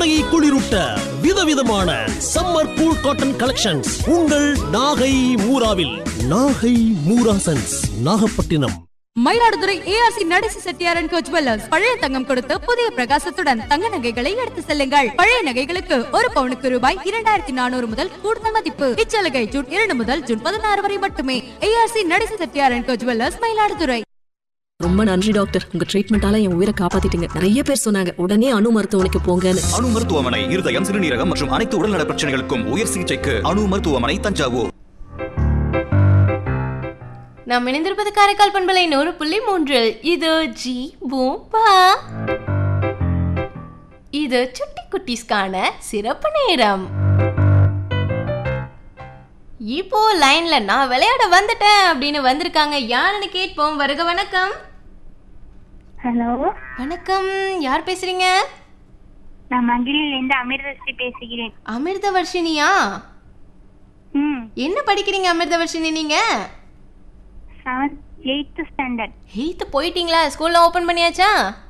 தலையை குளிரூட்ட விதவிதமான summer cool cotton collections உங்கள் நாகை மூராவில் Nagai Moorasons Nagapattinam Mayiladuthurai ARC Nadesi Chettiar and co jewellers பழைய தங்கம் கொடுத்து புதிய பிரகாசத்துடன் தங்க நகைகளை எடுத்து செல்லுங்கள் பழைய நகைகளுக்கு ஒரு பவுனுக்கு ரூபாய் இரண்டாயிரத்தி நானூறு முதல் கூடுதல் மதிப்பு இச்சலுகை ஜூன் இரண்டு முதல் ஜூன் பதினாறு வரை மட்டுமே ARC Nadesi Chettiar and co jewellers Mayiladuthurai ரொம்ப நன்றி டாக்டர் உங்க ட்ரீட்மெண்டால என் உயிரை காப்பாத்திட்டீங்க நிறைய பேர் சொன்னாங்க உடனே அணு மருத்துவமனைக்கு போங்கன்னு அணு மருத்துவமனை இருதயம் சிறுநீரகம் மற்றும் அனைத்து உடல்நல பிரச்சனைகளுக்கும் உயர் சிகிச்சைக்கு அணு மருத்துவமனை தஞ்சாவூர் நாம் இணைந்திருப்பது காரைக்கால் பண்பலை நூறு புள்ளி மூன்றில் இது ஜி பூம்பா இது சுட்டி குட்டீஸ்க்கான சிறப்பு நேரம் இப்போ லைன்ல நான் விளையாட வந்துட்டேன் அப்படின்னு வந்திருக்காங்க யாருன்னு கேட்போம் வருக வணக்கம் ஹலோ வணக்கம் யார் பேசுறீங்க நான் மகிழிலிருந்து அமிர்தஸ்ரீ பேசுகிறேன் அமிர்தவர்ஷினியா ம் என்ன படிக்கிறீங்க அமிர்தவர்ஷினி நீங்க செவன்த் எயித்து ஸ்டாண்டர்ட் எயித்து போயிட்டீங்களா ஸ்கூல்ல ஓபன் பண்ணியாச்சா